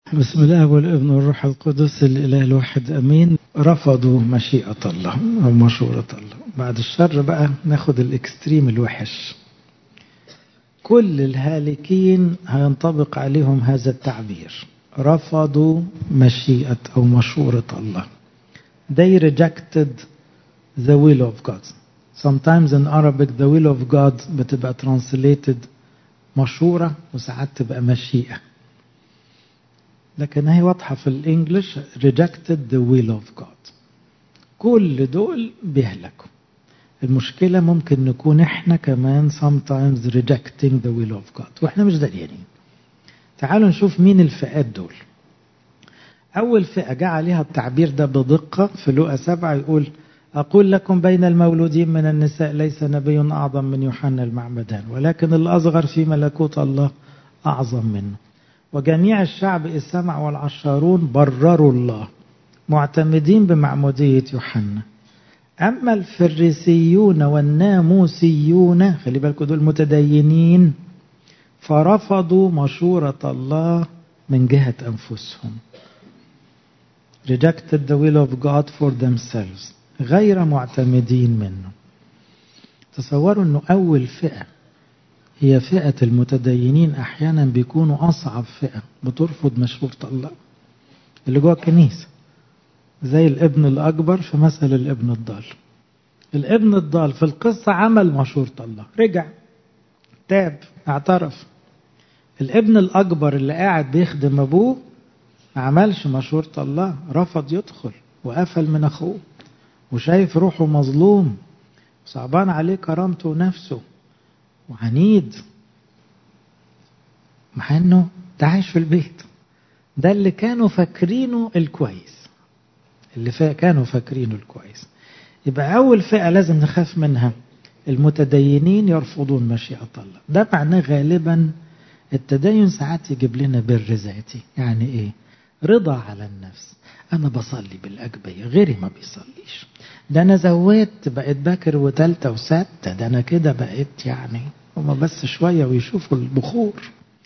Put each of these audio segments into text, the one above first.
بسم الله والابن والروح القدس الإله الواحد أمين رفضوا مشيئة الله أو مشورة الله بعد الشر بقى ناخد الإكستريم الوحش كل الهالكين هينطبق عليهم هذا التعبير رفضوا مشيئة أو مشورة الله they rejected the will of God sometimes in Arabic the will of God بتبقى translated مشورة وساعات تبقى مشيئة لكن هي واضحة في الانجليش rejected the will of God كل دول بيهلكوا المشكلة ممكن نكون احنا كمان sometimes rejecting the will of God واحنا مش داريانين تعالوا نشوف مين الفئات دول أول فئة جاء عليها التعبير ده بدقة في لقى سبعة يقول أقول لكم بين المولودين من النساء ليس نبي أعظم من يوحنا المعمدان ولكن الأصغر في ملكوت الله أعظم منه وجميع الشعب إذ سمع والعشارون برروا الله معتمدين بمعمودية يوحنا أما الفريسيون والناموسيون خلي بالكم دول متدينين فرفضوا مشورة الله من جهة أنفسهم rejected the will of God for themselves غير معتمدين منه تصوروا أنه أول فئة هي فئة المتدينين أحيانا بيكونوا أصعب فئة بترفض مشورة الله اللي جوه الكنيسة زي الابن الأكبر في مثل الابن الضال الابن الضال في القصة عمل مشورة الله رجع تاب اعترف الابن الأكبر اللي قاعد بيخدم أبوه ما عملش مشورة الله رفض يدخل وقفل من أخوه وشايف روحه مظلوم صعبان عليه كرامته ونفسه وعنيد مع انه ده عايش في البيت ده اللي كانوا فاكرينه الكويس اللي فا كانوا فاكرينه الكويس يبقى اول فئه لازم نخاف منها المتدينين يرفضون مشيئه الله ده معناه غالبا التدين ساعات يجيب لنا بر ذاتي يعني ايه رضا على النفس انا بصلي بالاجبيه غيري ما بيصليش ده انا زودت بقيت باكر وتالتة وستة ده انا كده بقيت يعني هما بس شوية ويشوفوا البخور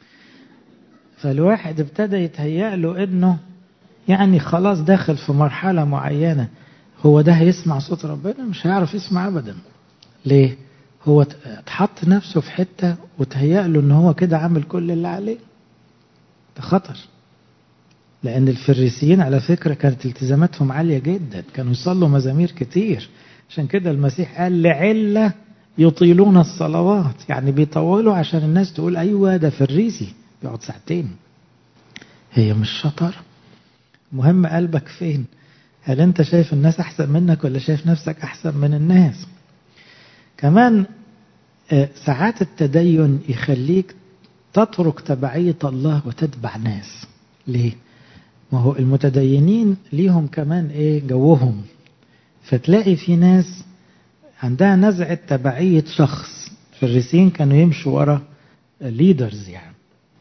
فالواحد ابتدى يتهيأ له انه يعني خلاص داخل في مرحلة معينة هو ده هيسمع صوت ربنا مش هيعرف يسمع ابدا ليه هو اتحط نفسه في حتة وتهيأ له ان هو كده عامل كل اللي عليه ده خطر لأن الفريسيين على فكرة كانت التزاماتهم عالية جدا كانوا يصلوا مزامير كتير عشان كده المسيح قال لعلة يطيلون الصلوات يعني بيطولوا عشان الناس تقول أيوة ده فريسي بيقعد ساعتين هي مش شطر مهم قلبك فين هل انت شايف الناس أحسن منك ولا شايف نفسك أحسن من الناس كمان ساعات التدين يخليك تترك تبعية الله وتتبع ناس ليه ما هو المتدينين ليهم كمان ايه جوهم فتلاقي في ناس عندها نزعة تبعية شخص الفريسيين كانوا يمشوا ورا ليدرز يعني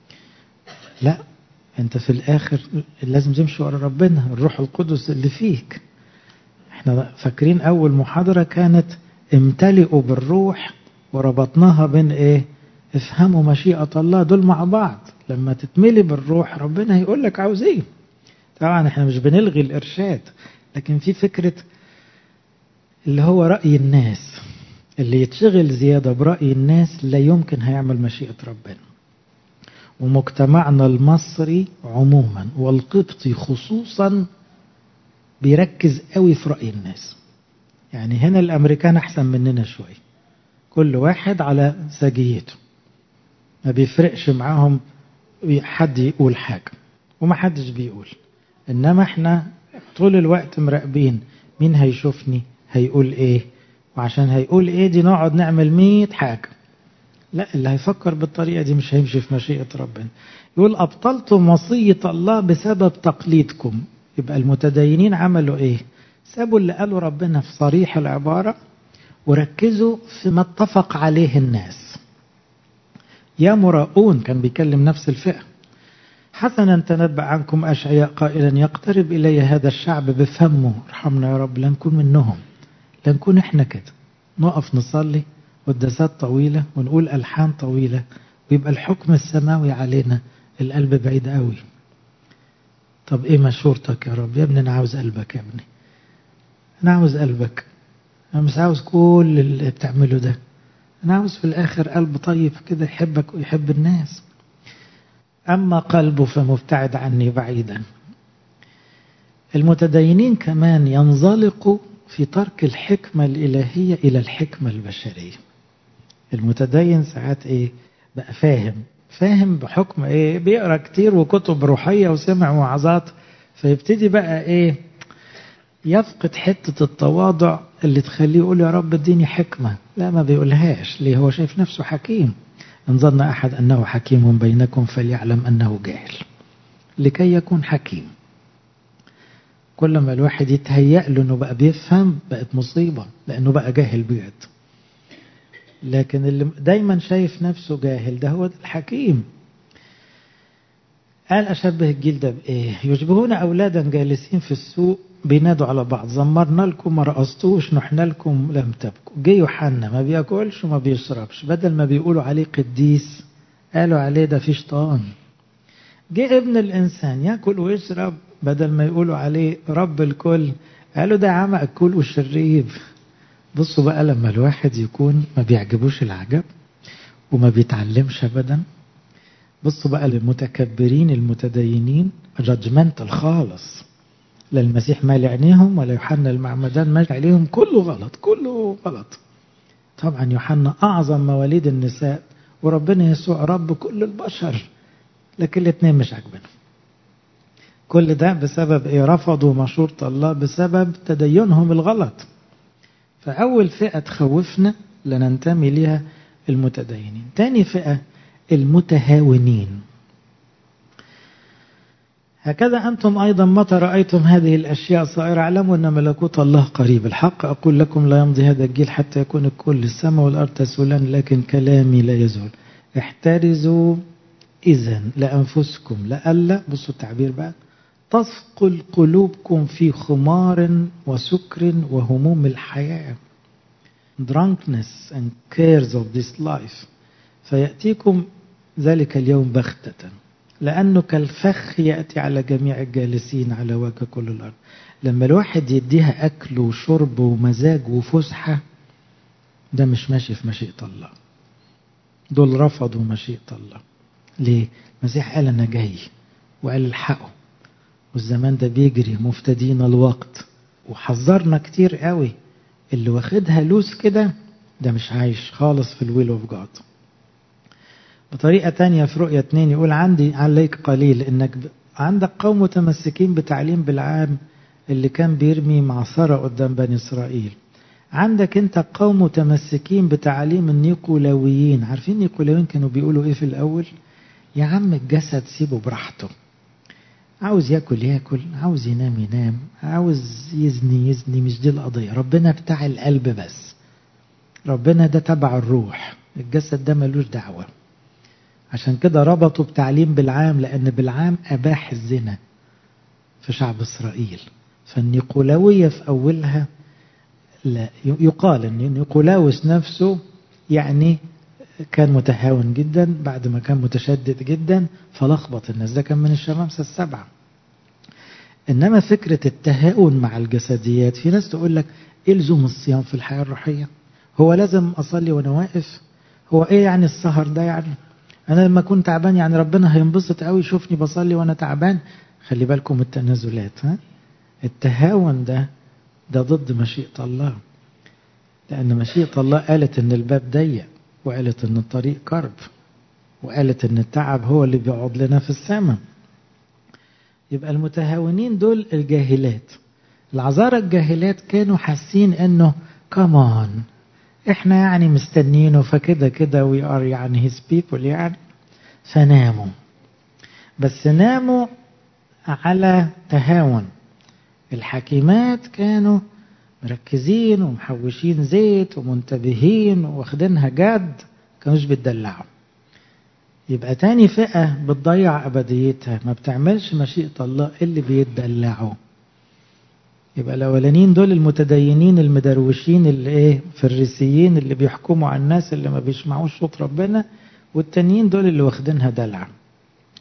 لا انت في الاخر لازم تمشي ورا ربنا الروح القدس اللي فيك احنا فاكرين اول محاضرة كانت امتلئوا بالروح وربطناها بين ايه افهموا مشيئة الله دول مع بعض لما تتملي بالروح ربنا هيقول لك عاوز ايه طبعا احنا مش بنلغي الارشاد لكن في فكرة اللي هو رأي الناس اللي يتشغل زيادة برأي الناس لا يمكن هيعمل مشيئة ربنا ومجتمعنا المصري عموما والقبطي خصوصا بيركز قوي في رأي الناس يعني هنا الأمريكان أحسن مننا شوي كل واحد على سجيته ما بيفرقش معاهم حد يقول حاجة وما حدش بيقول إنما إحنا طول الوقت مراقبين مين هيشوفني هيقول إيه وعشان هيقول إيه دي نقعد نعمل مية حاجة لا اللي هيفكر بالطريقة دي مش هيمشي في مشيئة ربنا يقول أبطلتم وصية الله بسبب تقليدكم يبقى المتدينين عملوا إيه سابوا اللي قالوا ربنا في صريح العبارة وركزوا في ما اتفق عليه الناس يا مراؤون كان بيكلم نفس الفئة حسنا تنبأ عنكم أشعياء قائلا يقترب إلي هذا الشعب بفمه ارحمنا يا رب لنكون منهم لنكون احنا كده نقف نصلي قداسات طويلة ونقول ألحان طويلة ويبقى الحكم السماوي علينا القلب بعيد قوي طب ايه مشورتك يا رب يا ابني انا عاوز قلبك يا ابني انا عاوز قلبك انا مش عاوز كل اللي بتعمله ده انا عاوز في الاخر قلب طيب كده يحبك ويحب الناس اما قلبه فمبتعد عني بعيدا المتدينين كمان ينزلقوا في ترك الحكمة الإلهية إلى الحكمة البشرية المتدين ساعات إيه بقى فاهم فاهم بحكم إيه بيقرأ كتير وكتب روحية وسمع وعظات فيبتدي بقى إيه يفقد حتة التواضع اللي تخليه يقول يا رب اديني حكمة لا ما بيقولهاش ليه هو شايف نفسه حكيم إن ظن أحد أنه حكيم بينكم فليعلم أنه جاهل لكي يكون حكيم كل ما الواحد يتهيأ له انه بقى بيفهم بقت مصيبة لانه بقى جاهل بجد لكن اللي دايما شايف نفسه جاهل ده هو الحكيم قال أشبه الجيل ده بإيه يشبهون أولادا جالسين في السوق بينادوا على بعض زمرنا لكم ما رقصتوش نحنا لكم لم تبكوا جه يوحنا ما بياكلش وما بيشربش بدل ما بيقولوا عليه قديس قالوا عليه ده في شيطان جه ابن الإنسان ياكل ويشرب بدل ما يقولوا عليه رب الكل قالوا ده عم أكل وشريب بصوا بقى لما الواحد يكون ما بيعجبوش العجب وما بيتعلمش أبدا بصوا بقى للمتكبرين المتدينين جادجمنت الخالص لا المسيح مال عينيهم ولا يوحنا المعمدان مال عليهم كله غلط كله غلط طبعا يوحنا أعظم مواليد النساء وربنا يسوع رب كل البشر لكن الاثنين مش عاجبينهم كل ده بسبب ايه رفضوا مشورة الله بسبب تدينهم الغلط فأول فئة تخوفنا لننتمي لها المتدينين تاني فئة المتهاونين هكذا أنتم أيضا متى رأيتم هذه الأشياء صائرة اعلموا أن ملكوت الله قريب الحق أقول لكم لا يمضي هذا الجيل حتى يكون الكل السماء والأرض تسولان لكن كلامي لا يزول احترزوا إذا لأنفسكم لألا بصوا التعبير بقى تثقل قلوبكم في خمار وسكر وهموم الحياة drunkenness and cares of this life فيأتيكم ذلك اليوم بغتة لأنه كالفخ يأتي على جميع الجالسين على وجه كل الأرض لما الواحد يديها أكل وشرب ومزاج وفسحة ده مش ماشي في مشيئة الله دول رفضوا مشيئة الله ليه؟ المسيح قال أنا جاي وقال الحقه والزمان ده بيجري مفتدين الوقت وحذرنا كتير قوي اللي واخدها لوس كده ده مش عايش خالص في الويل اوف جاد بطريقة تانية في رؤية اتنين يقول عندي عليك قليل انك عندك قوم متمسكين بتعليم بالعام اللي كان بيرمي معصرة قدام بني اسرائيل عندك انت قوم متمسكين بتعاليم النيقولاويين عارفين النيقولاويين كانوا بيقولوا ايه في الاول يا عم الجسد سيبه براحته عاوز ياكل ياكل عاوز ينام ينام عاوز يزني يزني مش دي القضية ربنا بتاع القلب بس ربنا ده تبع الروح الجسد ده ملوش دعوة عشان كده ربطوا بتعليم بالعام لأن بالعام أباح الزنا في شعب إسرائيل فالنيقولاوية في أولها لا يقال أن نيقولاوس نفسه يعني كان متهاون جدا بعد ما كان متشدد جدا فلخبط الناس ده كان من الشمامسة السبعة إنما فكرة التهاون مع الجسديات في ناس تقول لك إيه لزوم الصيام في الحياة الروحية هو لازم أصلي وأنا واقف هو إيه يعني السهر ده يعني أنا لما أكون تعبان يعني ربنا هينبسط قوي يشوفني بصلي وأنا تعبان خلي بالكم التنازلات ها التهاون ده ده ضد مشيئة الله لأن مشيئة الله قالت إن الباب ضيق وقالت إن الطريق كرب وقالت إن التعب هو اللي بيقعد لنا في السماء يبقى المتهاونين دول الجاهلات العذارى الجاهلات كانوا حاسين إنه كمان إحنا يعني مستنينه فكده كده وي ار يعني هيز بيبول يعني فناموا بس ناموا على تهاون الحكيمات كانوا مركزين ومحوشين زيت ومنتبهين واخدينها جد كانوش بتدلعوا يبقى تاني فئة بتضيع أبديتها ما بتعملش مشيئة الله اللي بيتدلعوا يبقى الأولانيين دول المتدينين المدروشين اللي إيه فريسيين اللي بيحكموا على الناس اللي ما بيسمعوش صوت ربنا والتانيين دول اللي واخدينها دلع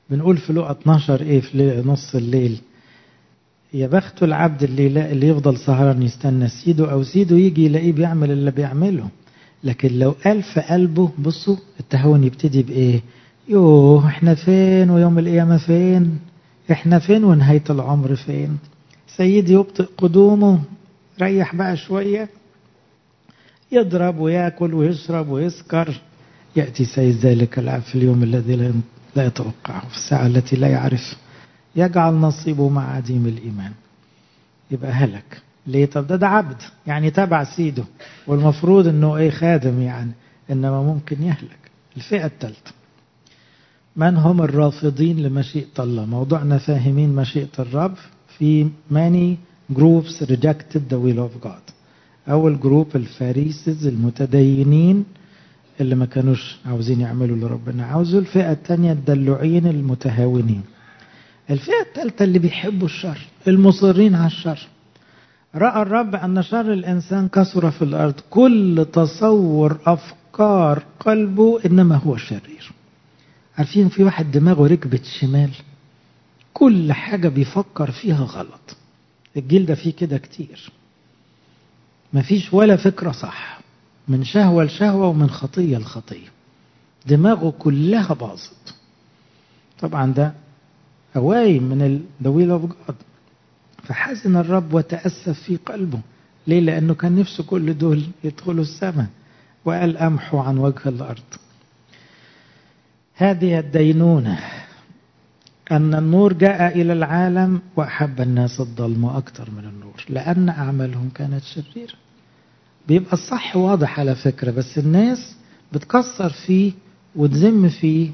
بنقول في لقى 12 ايه في نص الليل يا بخت العبد اللي لا اللي يفضل سهران يستنى سيده او سيده يجي يلاقيه بيعمل اللي بيعمله لكن لو قال في قلبه بصوا التهاون يبتدي بايه يوه احنا فين ويوم القيامة فين احنا فين ونهاية العمر فين سيدي يبطئ قدومه ريح بقى شوية يضرب ويأكل ويشرب ويسكر يأتي سيد ذلك العبد في اليوم الذي لا يتوقعه في الساعة التي لا يعرف يجعل نصيبه مع عديم الإيمان يبقى هلك ليه طب ده ده عبد يعني تبع سيده والمفروض انه ايه خادم يعني انما ممكن يهلك الفئة الثالثة من هم الرافضين لمشيئة الله موضوعنا فاهمين مشيئة الرب في many groups rejected the will of God أول جروب الفاريسز المتدينين اللي ما كانوش عاوزين يعملوا اللي ربنا عاوزه الفئة الثانية الدلوعين المتهاونين الفئة الثالثة اللي بيحبوا الشر المصرين على الشر رأى الرب أن شر الإنسان كثر في الأرض كل تصور أفكار قلبه إنما هو شرير عارفين في واحد دماغه ركبت شمال كل حاجة بيفكر فيها غلط الجيل ده فيه كده كتير مفيش ولا فكرة صح من شهوة لشهوة ومن خطية لخطية دماغه كلها باظت طبعا ده هواي من the will of God فحزن الرب وتأسف في قلبه ليه لأنه كان نفسه كل دول يدخلوا السماء وقال أمحو عن وجه الأرض هذه الدينونة أن النور جاء إلى العالم وأحب الناس الظلم أكثر من النور لأن أعمالهم كانت شريرة بيبقى الصح واضح على فكرة بس الناس بتكسر فيه وتذم فيه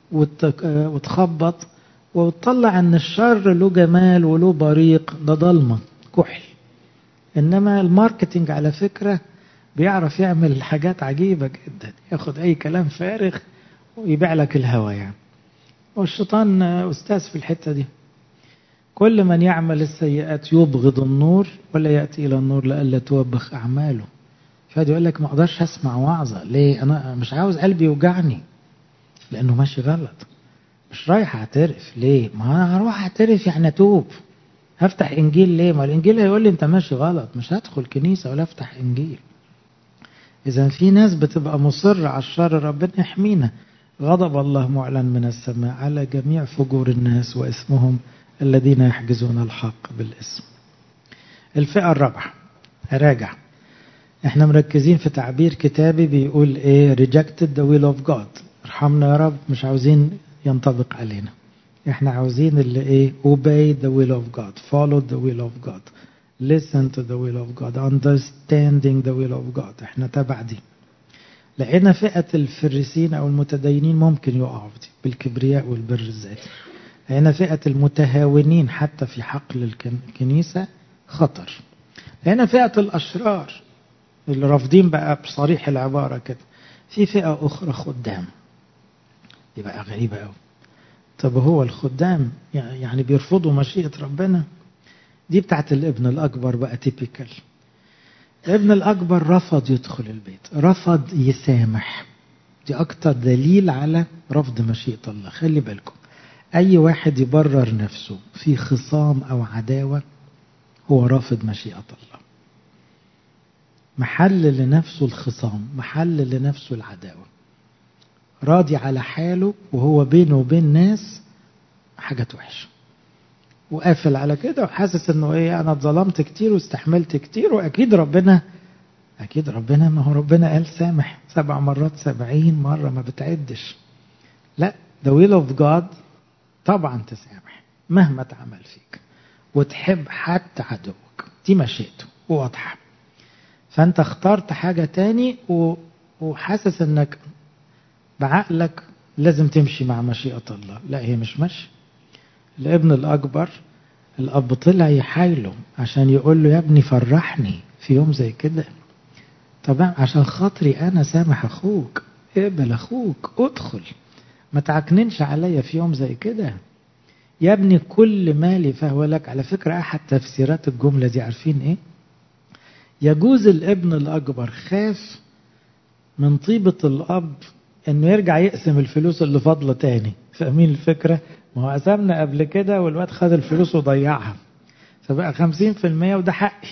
وتخبط وتطلع ان الشر له جمال وله بريق ده ضلمة كحل انما الماركتينج على فكرة بيعرف يعمل حاجات عجيبة جدا ياخد اي كلام فارغ ويبيع لك الهوى يعني والشيطان استاذ في الحتة دي كل من يعمل السيئات يبغض النور ولا يأتي إلى النور لألا توبخ أعماله فهذا يقول لك ما أقدرش أسمع وعظة ليه أنا مش عاوز قلبي يوجعني لأنه ماشي غلط مش رايح اعترف ليه ما انا هروح اعترف يعني اتوب هفتح انجيل ليه ما الانجيل هيقول لي انت ماشي غلط مش هدخل كنيسه ولا افتح انجيل اذا في ناس بتبقى مصره على الشر ربنا يحمينا غضب الله معلن من السماء على جميع فجور الناس واسمهم الذين يحجزون الحق بالاسم الفئه الرابعه اراجع احنا مركزين في تعبير كتابي بيقول ايه rejected the will of God ارحمنا يا رب مش عاوزين ينطبق علينا احنا عاوزين اللي ايه obey the will of God follow the will of God listen to the will of God understanding the will of God احنا تبع دي لقينا فئة الفريسين او المتدينين ممكن يقعوا في دي بالكبرياء والبر الذاتي لقينا فئة المتهاونين حتى في حقل الكنيسة خطر لقينا فئة الأشرار اللي رافضين بقى بصريح العبارة كده في فئة أخرى خدام دي بقى غريبة قوي طب هو الخدام يعني بيرفضوا مشيئة ربنا دي بتاعت الابن الأكبر بقى تيبيكال الابن الأكبر رفض يدخل البيت رفض يسامح دي أكتر دليل على رفض مشيئة الله خلي بالكم أي واحد يبرر نفسه في خصام أو عداوة هو رافض مشيئة الله محل لنفسه الخصام محل لنفسه العداوة راضي على حاله وهو بينه وبين ناس حاجات وحشة وقافل على كده وحاسس انه ايه انا اتظلمت كتير واستحملت كتير واكيد ربنا اكيد ربنا ما هو ربنا قال سامح سبع مرات سبعين مرة ما بتعدش لا the will of God طبعا تسامح مهما اتعمل فيك وتحب حتى عدوك دي مشيئته واضحة فانت اخترت حاجة تاني وحاسس انك بعقلك لازم تمشي مع مشيئة الله لا هي مش ماشية الابن الأكبر الأب طلع يحايله عشان يقول له يا ابني فرحني في يوم زي كده طبعا عشان خاطري أنا سامح أخوك اقبل أخوك ادخل ما تعكننش عليا في يوم زي كده يا ابني كل مالي فهو لك على فكرة أحد تفسيرات الجملة دي عارفين إيه يجوز الابن الأكبر خاف من طيبة الأب انه يرجع يقسم الفلوس اللي فاضله تاني فاهمين الفكره ما هو قسمنا قبل كده والواد خد الفلوس وضيعها فبقى خمسين في المية وده حقي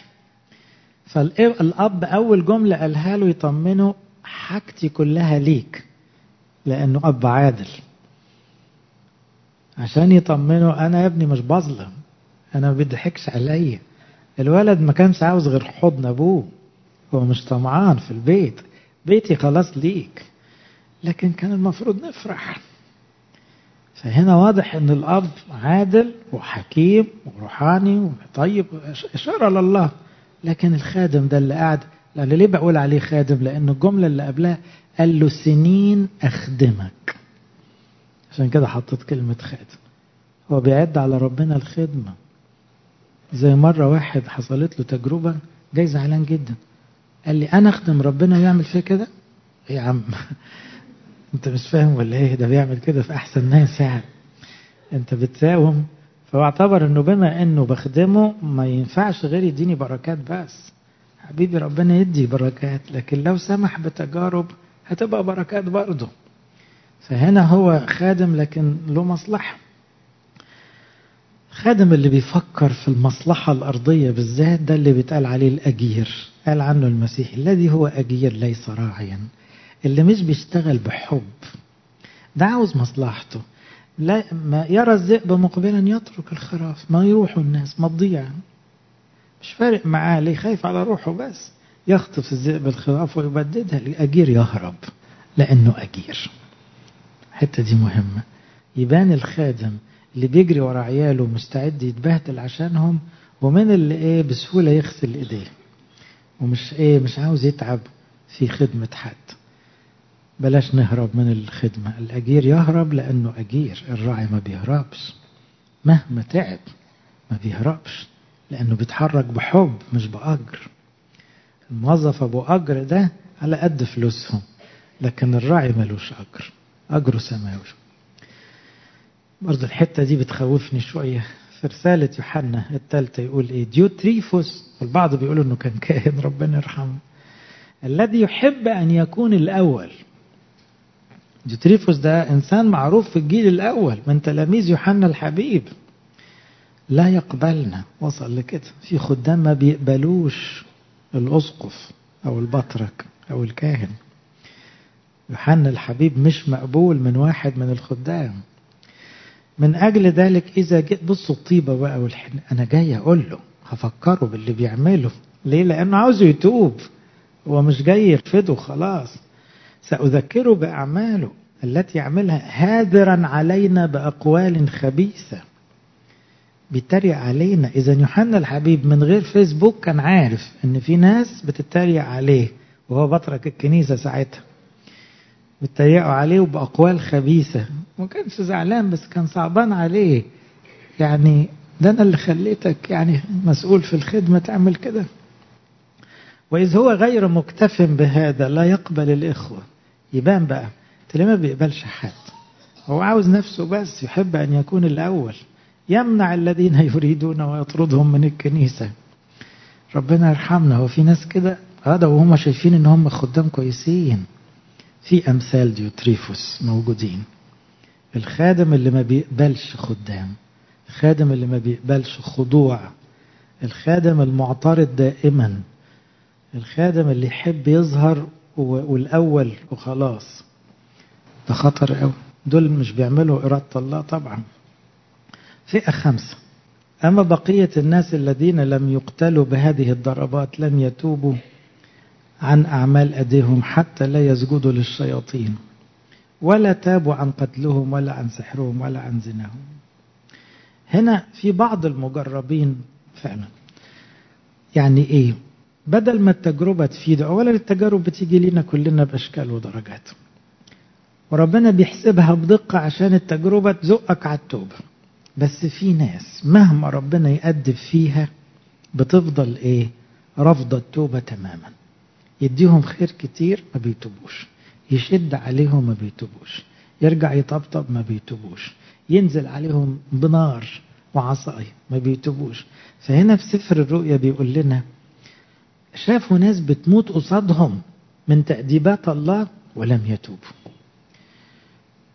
فالأب أول جملة قالها له يطمنه حاجتي كلها ليك لأنه أب عادل عشان يطمنه أنا يا ابني مش بظلم أنا ما بيضحكش عليا الولد ما كانش عاوز غير حضن أبوه هو مش طمعان في البيت بيتي خلاص ليك لكن كان المفروض نفرح فهنا واضح ان الاب عادل وحكيم وروحاني وطيب اشاره لله لكن الخادم ده اللي قاعد لأن ليه بقول عليه خادم لأن الجملة اللي قبلها قال له سنين أخدمك عشان كده حطيت كلمة خادم هو بيعد على ربنا الخدمة زي مرة واحد حصلت له تجربة جاي زعلان جدا قال لي أنا أخدم ربنا ويعمل فيا كده إيه يا عم أنت مش فاهم ولا إيه ده بيعمل كده في أحسن ناس يعني أنت بتساوم فهو اعتبر انه بما انه بخدمه ما ينفعش غير يديني بركات بس حبيبي ربنا يدي بركات لكن لو سمح بتجارب هتبقى بركات برضه فهنا هو خادم لكن له مصلحة خادم اللي بيفكر في المصلحة الأرضية بالذات ده اللي بيتقال عليه الأجير قال عنه المسيح الذي هو أجير ليس راعيا اللي مش بيشتغل بحب ده عاوز مصلحته لا ما يرى الذئب مقبلا يترك الخراف ما يروحوا الناس ما تضيع مش فارق معاه ليه خايف على روحه بس يخطف الذئب الخراف ويبددها لأجير يهرب لأنه أجير الحتة دي مهمة يبان الخادم اللي بيجري ورا عياله مستعد يتبهدل عشانهم ومن اللي ايه بسهولة يغسل ايديه ومش ايه مش عاوز يتعب في خدمة حد بلاش نهرب من الخدمة الأجير يهرب لأنه أجير الراعي ما بيهربش مهما تعب ما بيهربش لأنه بيتحرك بحب مش بأجر الموظف أبو أجر ده على قد فلوسهم لكن الراعي ملوش أجر أجره سماوي برضه الحتة دي بتخوفني شوية في رسالة يوحنا الثالثة يقول إيه ديوتريفوس البعض بيقولوا إنه كان كاهن ربنا يرحمه الذي يحب أن يكون الأول ديوتريفوس ده إنسان معروف في الجيل الأول من تلاميذ يوحنا الحبيب لا يقبلنا وصل لكده في خدام ما بيقبلوش الأسقف أو البطرك أو الكاهن يوحنا الحبيب مش مقبول من واحد من الخدام من أجل ذلك إذا جئت بصوا الطيبة بقى والحن أنا جاي أقول له هفكره باللي بيعمله ليه؟ لأنه عاوزه يتوب هو مش جاي يرفضه خلاص سأذكره بأعماله التي يعملها هادرا علينا بأقوال خبيثة بيتريق علينا إذا يوحنا الحبيب من غير فيسبوك كان عارف إن في ناس بتتريق عليه وهو بطرك الكنيسة ساعتها بيتريقوا عليه بأقوال خبيثة ما كانش زعلان بس كان صعبان عليه يعني ده أنا اللي خليتك يعني مسؤول في الخدمة تعمل كده وإذ هو غير مكتف بهذا لا يقبل الإخوة يبان بقى ليه ما بيقبلش حد هو عاوز نفسه بس يحب أن يكون الأول يمنع الذين يريدون ويطردهم من الكنيسة ربنا يرحمنا هو في ناس كده هذا وهم شايفين ان هم خدام كويسين في امثال ديوتريفوس موجودين الخادم اللي ما بيقبلش خدام الخادم اللي ما بيقبلش خضوع الخادم المعترض دائما الخادم اللي يحب يظهر والاول وخلاص ده خطر قوي دول مش بيعملوا إرادة الله طبعا فئة خمسة أما بقية الناس الذين لم يقتلوا بهذه الضربات لم يتوبوا عن أعمال أيديهم حتى لا يسجدوا للشياطين ولا تابوا عن قتلهم ولا عن سحرهم ولا عن زناهم هنا في بعض المجربين فعلا يعني ايه بدل ما التجربة تفيد أولا التجارب بتيجي لنا كلنا بأشكال ودرجات وربنا بيحسبها بدقة عشان التجربة تزقك على التوبة بس في ناس مهما ربنا يأدب فيها بتفضل ايه رافضة التوبة تماما يديهم خير كتير ما بيتوبوش يشد عليهم ما بيتوبوش يرجع يطبطب ما بيتوبوش ينزل عليهم بنار وعصاي ما بيتوبوش فهنا في سفر الرؤيا بيقول لنا شافوا ناس بتموت قصادهم من تأديبات الله ولم يتوبوا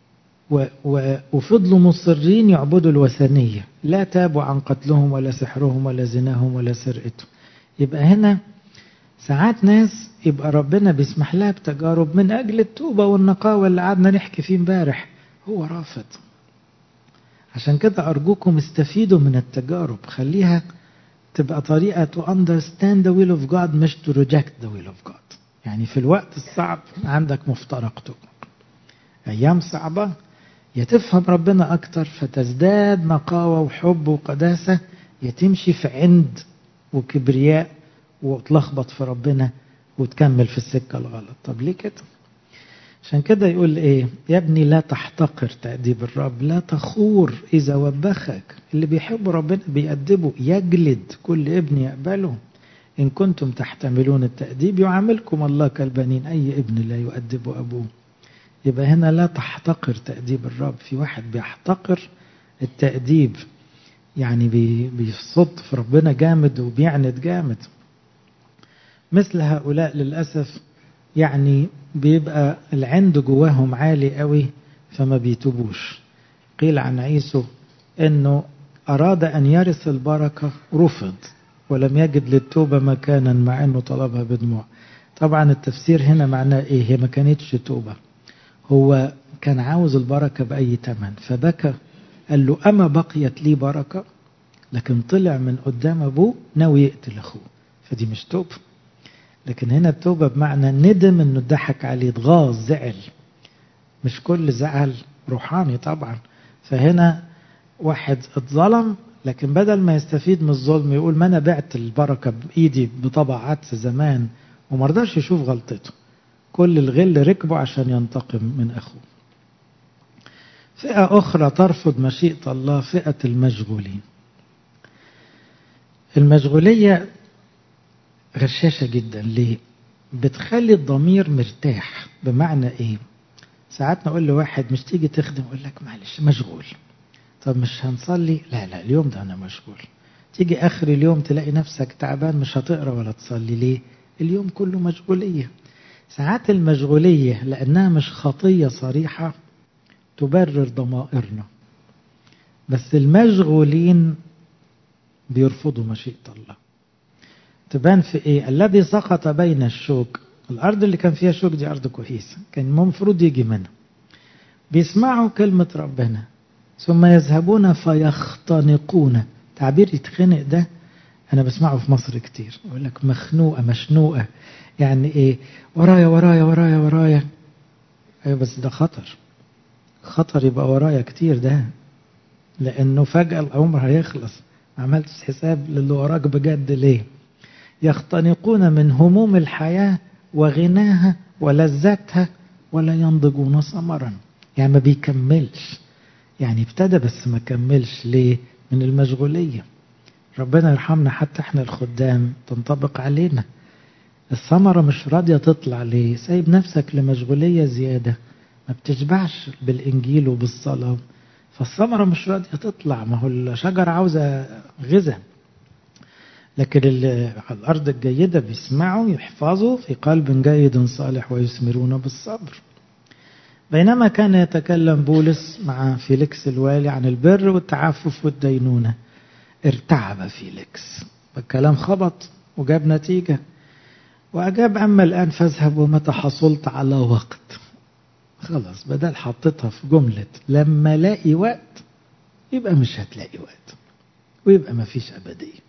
و و وفضلوا مصرين يعبدوا الوثنية لا تابوا عن قتلهم ولا سحرهم ولا زناهم ولا سرقتهم يبقى هنا ساعات ناس يبقى ربنا بيسمح لها بتجارب من أجل التوبة والنقاوة اللي قعدنا نحكي فيه امبارح هو رافض عشان كده أرجوكم استفيدوا من التجارب خليها تبقى طريقة to understand the will of God مش to reject the will of God يعني في الوقت الصعب عندك مفترق توبة أيام صعبة يا تفهم ربنا أكتر فتزداد نقاوة وحب وقداسة يا تمشي في عند وكبرياء وتلخبط في ربنا وتكمل في السكة الغلط طب ليه كده عشان كده يقول ايه يا ابني لا تحتقر تأديب الرب لا تخور إذا وبخك اللي بيحب ربنا بيأدبه يجلد كل ابن يقبله إن كنتم تحتملون التأديب يعاملكم الله كالبنين أي ابن لا يؤدب أبوه يبقى هنا لا تحتقر تأديب الرب في واحد بيحتقر التأديب يعني بيصد في ربنا جامد وبيعند جامد مثل هؤلاء للأسف يعني بيبقى العند جواهم عالي قوي فما بيتوبوش قيل عن عيسو انه اراد ان يرث البركة رفض ولم يجد للتوبة مكانا مع انه طلبها بدموع طبعا التفسير هنا معناه ايه هي ما كانتش توبة هو كان عاوز البركة بأي تمن فبكى قال له أما بقيت لي بركة لكن طلع من قدام أبوه ناوي يقتل أخوه فدي مش توبة لكن هنا التوبة بمعنى ندم انه ضحك عليه اتغاظ زعل مش كل زعل روحاني طبعا فهنا واحد اتظلم لكن بدل ما يستفيد من الظلم يقول ما انا بعت البركة بايدي بطبع عدس زمان ومرضاش يشوف غلطته كل الغل ركبه عشان ينتقم من اخوه فئة أخرى ترفض مشيئة الله فئة المشغولين المشغولية غشاشة جدا ليه؟ بتخلي الضمير مرتاح بمعنى ايه؟ ساعات نقول لواحد مش تيجي تخدم يقول لك معلش مشغول طب مش هنصلي؟ لا لا اليوم ده انا مشغول تيجي اخر اليوم تلاقي نفسك تعبان مش هتقرا ولا تصلي ليه؟ اليوم كله مشغولية ساعات المشغولية لأنها مش خطية صريحة تبرر ضمائرنا بس المشغولين بيرفضوا مشيئة الله تبان في ايه الذي سقط بين الشوك الارض اللي كان فيها شوك دي ارض كويسه كان المفروض يجي منها بيسمعوا كلمه ربنا ثم يذهبون فيختنقون تعبير يتخنق ده انا بسمعه في مصر كتير يقول لك مخنوقه مشنوقه يعني ايه ورايا ورايا ورايا ورايا ايوه بس ده خطر خطر يبقى ورايا كتير ده لانه فجاه العمر هيخلص ما عملتش حساب للي وراك بجد ليه يختنقون من هموم الحياة وغناها ولذتها ولا ينضجون ثمرا يعني ما بيكملش يعني ابتدى بس ما كملش ليه من المشغولية ربنا يرحمنا حتى احنا الخدام تنطبق علينا الثمرة مش راضية تطلع ليه سايب نفسك لمشغولية زيادة ما بتشبعش بالإنجيل وبالصلاة فالثمرة مش راضية تطلع ما هو الشجرة عاوزة غذاء لكن الأرض الجيدة بيسمعوا يحفظوا في قلب جيد صالح ويثمرون بالصبر بينما كان يتكلم بولس مع فيليكس الوالي عن البر والتعفف والدينونة ارتعب فيليكس الكلام خبط وجاب نتيجة وأجاب أما الآن فاذهب ومتى حصلت على وقت خلاص بدل حطيتها في جملة لما الاقي وقت يبقى مش هتلاقي وقت ويبقى ما فيش أبدية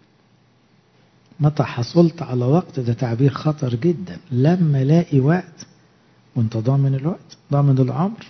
متى حصلت على وقت ده تعبير خطر جدا لما الاقي وقت وانت ضامن الوقت ضامن العمر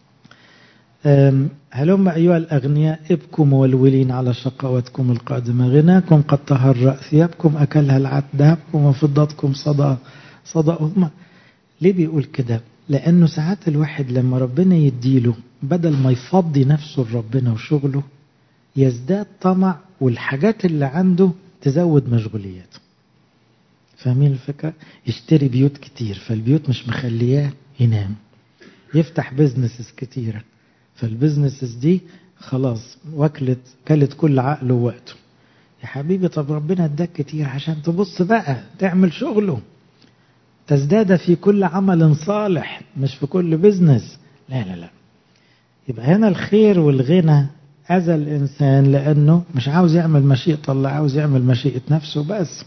هلم أيها الأغنياء ابكوا مولولين على شقوتكم القادمة غناكم قد تهرأ ثيابكم أكلها العد ذهبكم وفضتكم صدى صدأهما ليه بيقول كده لأنه ساعات الواحد لما ربنا يديله بدل ما يفضي نفسه لربنا وشغله يزداد طمع والحاجات اللي عنده تزود مشغولياته فاهمين الفكرة يشتري بيوت كتير فالبيوت مش مخلياه ينام يفتح بيزنسز كتيرة فالبيزنسز دي خلاص وكلت كلت كل عقله ووقته يا حبيبي طب ربنا اداك كتير عشان تبص بقى تعمل شغله تزداد في كل عمل صالح مش في كل بيزنس لا لا لا يبقى هنا الخير والغنى أذى الإنسان لأنه مش عاوز يعمل مشيئة الله عاوز يعمل مشيئة نفسه بس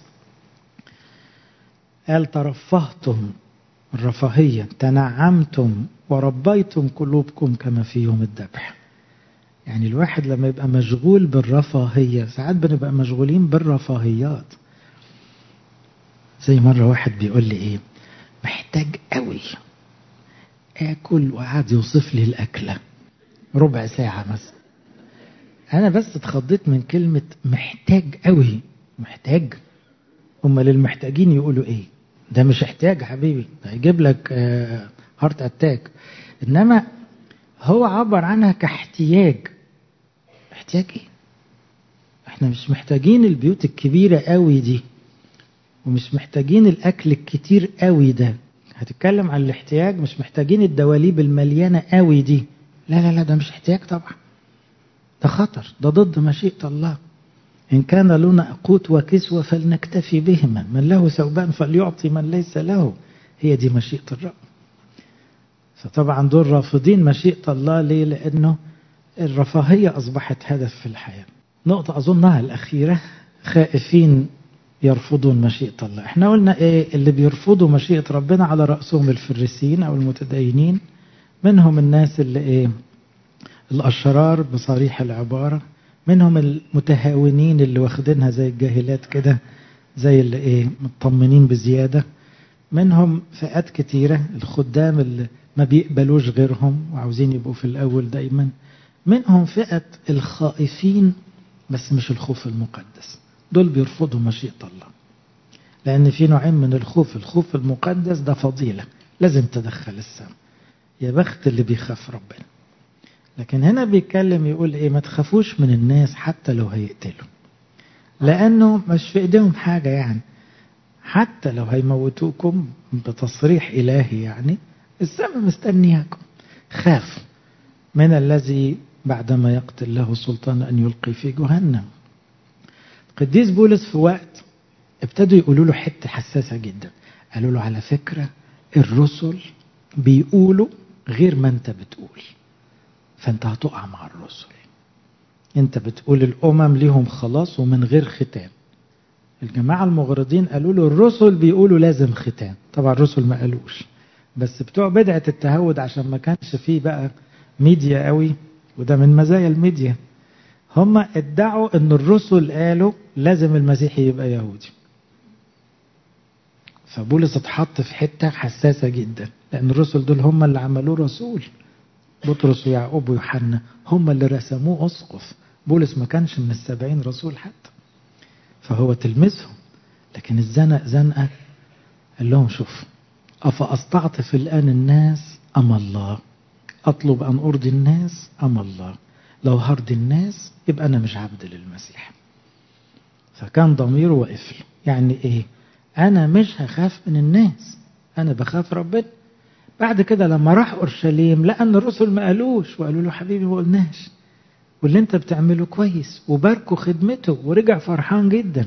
قال ترفهتم الرفاهية تنعمتم وربيتم قلوبكم كما في يوم الذبح يعني الواحد لما يبقى مشغول بالرفاهية ساعات بنبقى مشغولين بالرفاهيات زي مرة واحد بيقول لي ايه محتاج قوي اكل وقعد يوصف لي الاكلة ربع ساعة مثلا انا بس اتخضيت من كلمة محتاج قوي محتاج امال المحتاجين يقولوا ايه ده مش احتياج حبيبي ده هيجيب لك هارت اتاك انما هو عبر عنها كاحتياج احتياج ايه احنا مش محتاجين البيوت الكبيرة قوي دي ومش محتاجين الاكل الكتير قوي ده هتتكلم عن الاحتياج مش محتاجين الدواليب المليانة قوي دي لا لا لا ده مش احتياج طبعا ده خطر ده ضد مشيئة الله إن كان لنا قوت وكسوة فلنكتفي بهما من له ثوبان فليعطي من ليس له هي دي مشيئة الرب فطبعا دول رافضين مشيئة الله ليه لأنه الرفاهية أصبحت هدف في الحياة نقطة أظنها الأخيرة خائفين يرفضون مشيئة الله احنا قلنا ايه اللي بيرفضوا مشيئة ربنا على رأسهم الفريسيين أو المتدينين منهم الناس اللي ايه الأشرار بصريح العبارة منهم المتهاونين اللي واخدينها زي الجاهلات كده زي اللي ايه مطمنين بزيادة منهم فئات كتيرة الخدام اللي ما بيقبلوش غيرهم وعاوزين يبقوا في الأول دايما منهم فئة الخائفين بس مش الخوف المقدس دول بيرفضوا مشيئة الله لأن في نوعين من الخوف الخوف المقدس ده فضيلة لازم تدخل السماء يا بخت اللي بيخاف ربنا لكن هنا بيتكلم يقول ايه ما تخافوش من الناس حتى لو هيقتلوا لأنه مش في ايديهم حاجة يعني حتى لو هيموتوكم بتصريح إلهي يعني السماء مستنياكم خاف من الذي بعدما يقتل له السلطان أن يلقي في جهنم قديس بولس في وقت ابتدوا يقولوا له حتة حساسة جدا قالوا له على فكرة الرسل بيقولوا غير ما انت بتقول فانت هتقع مع الرسل انت بتقول الامم ليهم خلاص ومن غير ختان الجماعة المغرضين قالوا له الرسل بيقولوا لازم ختان طبعا الرسل ما قالوش بس بتوع بدعة التهود عشان ما كانش فيه بقى ميديا قوي وده من مزايا الميديا هم ادعوا ان الرسل قالوا لازم المسيح يبقى يهودي فبولس اتحط في حتة حساسة جدا لان الرسل دول هم اللي عملوه رسول بطرس ويعقوب ويوحنا هم اللي رسموه اسقف بولس ما كانش من السبعين رسول حتى فهو تلمسهم لكن الزنق زنقة قال لهم شوف أفأستعطف الآن الناس أم الله أطلب أن أرضي الناس أم الله لو هرضي الناس يبقى أنا مش عبد للمسيح فكان ضميره واقف له يعني إيه أنا مش هخاف من الناس أنا بخاف ربنا بعد كده لما راح أورشليم لقى أن الرسل ما قالوش وقالوا له حبيبي ما قلناش واللي انت بتعمله كويس وباركوا خدمته ورجع فرحان جدا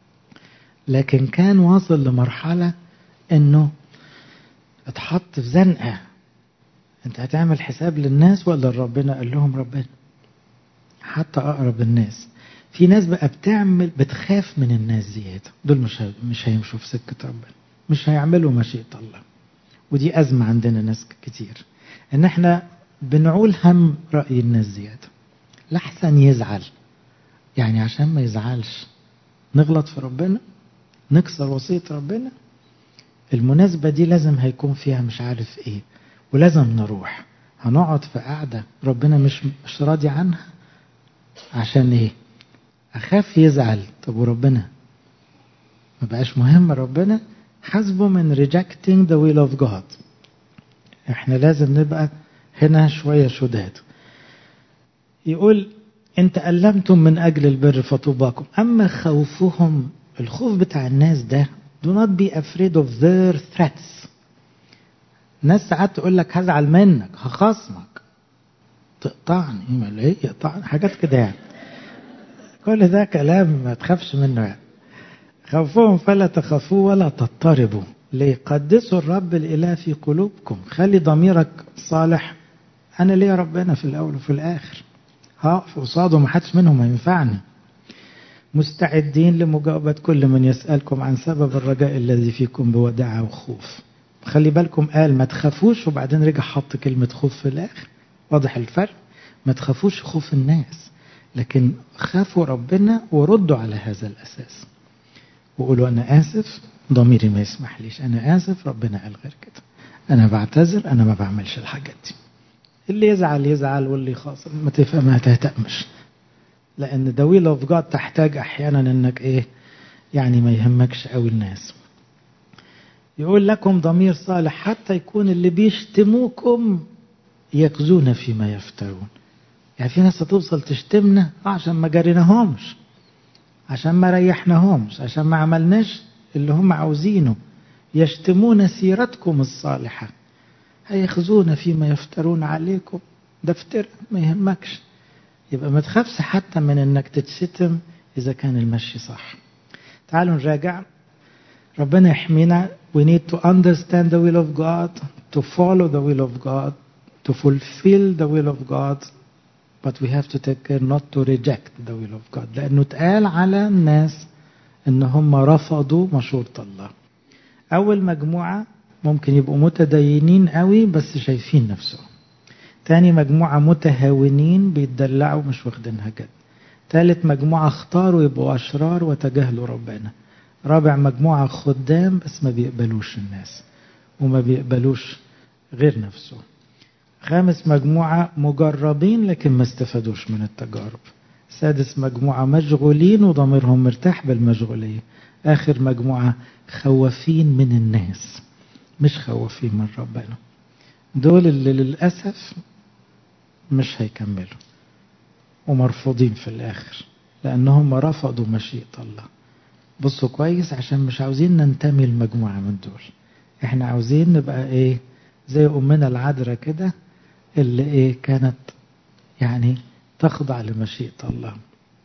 لكن كان واصل لمرحلة انه اتحط في زنقة انت هتعمل حساب للناس ولا ربنا قال لهم ربنا حتى اقرب الناس في ناس بقى بتعمل بتخاف من الناس زيادة دول مش مش هيمشوا في سكة ربنا مش هيعملوا مشيئة الله ودي أزمة عندنا ناس كتير ان احنا بنعول هم رأي الناس زيادة لحسن يزعل يعني عشان ما يزعلش نغلط في ربنا نكسر وصية ربنا المناسبة دي لازم هيكون فيها مش عارف ايه ولازم نروح هنقعد في قعدة ربنا مش مش راضي عنها عشان ايه اخاف يزعل طب وربنا ما بقاش مهم ربنا حسبه من rejecting the will of God احنا لازم نبقى هنا شوية شداد يقول ان تألمتم من أجل البر فطوباكم أما خوفهم الخوف بتاع الناس ده do not be afraid of their threats ناس ساعات تقول لك هزعل منك هخصمك تقطعني ما ايه يقطعني حاجات كده يعني كل ده كلام ما تخافش منه يعني خوفهم فلا تخافوا ولا تضطربوا ليه قدسوا الرب الإله في قلوبكم خلي ضميرك صالح أنا ليا ربنا في الأول وفي الآخر هقف قصاده ما حدش منهم هينفعني مستعدين لمجاوبة كل من يسألكم عن سبب الرجاء الذي فيكم بوداعة وخوف خلي بالكم قال ما تخافوش وبعدين رجع حط كلمة خوف في الآخر واضح الفرق ما تخافوش خوف الناس لكن خافوا ربنا وردوا على هذا الأساس وقولوا أنا آسف ضميري ما يسمح ليش أنا آسف ربنا قال غير كده أنا بعتذر أنا ما بعملش الحاجات دي اللي يزعل يزعل واللي يخاصم ما تفهم ما تهتمش لأن the will of God تحتاج أحيانا إنك إيه يعني ما يهمكش قوي الناس يقول لكم ضمير صالح حتى يكون اللي بيشتموكم يكزون فيما يفترون يعني في ناس هتوصل تشتمنا عشان ما جريناهمش عشان ما ريحناهمش عشان ما عملناش اللي هم عاوزينه يشتمون سيرتكم الصالحة هيخزون فيما يفترون عليكم ده افتر ما يهمكش يبقى ما تخافش حتى من انك تتشتم اذا كان المشي صح تعالوا نراجع ربنا يحمينا we need to understand the will of God to follow the will of God to fulfill the will of God but we have to take care not to reject the will of God لأنه اتقال على الناس إن هم رفضوا مشورة الله أول مجموعة ممكن يبقوا متدينين قوي بس شايفين نفسهم تاني مجموعة متهاونين بيتدلعوا مش واخدينها جد تالت مجموعة اختاروا يبقوا أشرار وتجاهلوا ربنا رابع مجموعة خدام بس ما بيقبلوش الناس وما بيقبلوش غير نفسهم خامس مجموعة مجربين لكن ما استفادوش من التجارب سادس مجموعة مشغولين وضميرهم مرتاح بالمشغولية آخر مجموعة خوافين من الناس مش خوافين من ربنا دول اللي للأسف مش هيكملوا ومرفوضين في الآخر لأنهم رفضوا مشيئة الله بصوا كويس عشان مش عاوزين ننتمي لمجموعة من دول احنا عاوزين نبقى ايه زي أمنا العذراء كده اللي ايه كانت يعني تخضع لمشيئة الله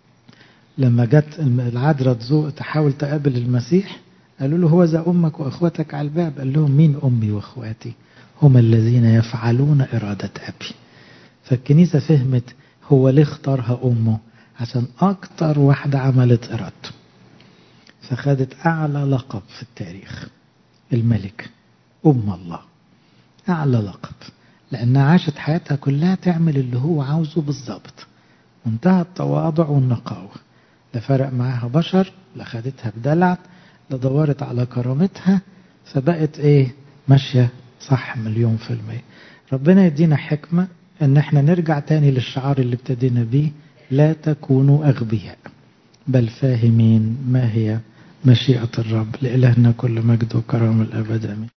لما جت العذراء تزوق تحاول تقابل المسيح قالوا له هو ذا أمك وأخوتك على الباب قال لهم مين أمي وأخواتي هم الذين يفعلون إرادة أبي فالكنيسة فهمت هو ليه اختارها أمه عشان أكتر واحدة عملت إرادته فخدت أعلى لقب في التاريخ الملك أم الله أعلى لقب لأنها عاشت حياتها كلها تعمل اللي هو عاوزه بالظبط منتهى التواضع والنقاوة لا فرق معاها بشر لا خدتها بدلع لا دورت على كرامتها فبقت ايه ماشية صح مليون في المية ربنا يدينا حكمة ان احنا نرجع تاني للشعار اللي ابتدينا بيه لا تكونوا اغبياء بل فاهمين ما هي مشيئة الرب لإلهنا كل مجد وكرم الأبد أمين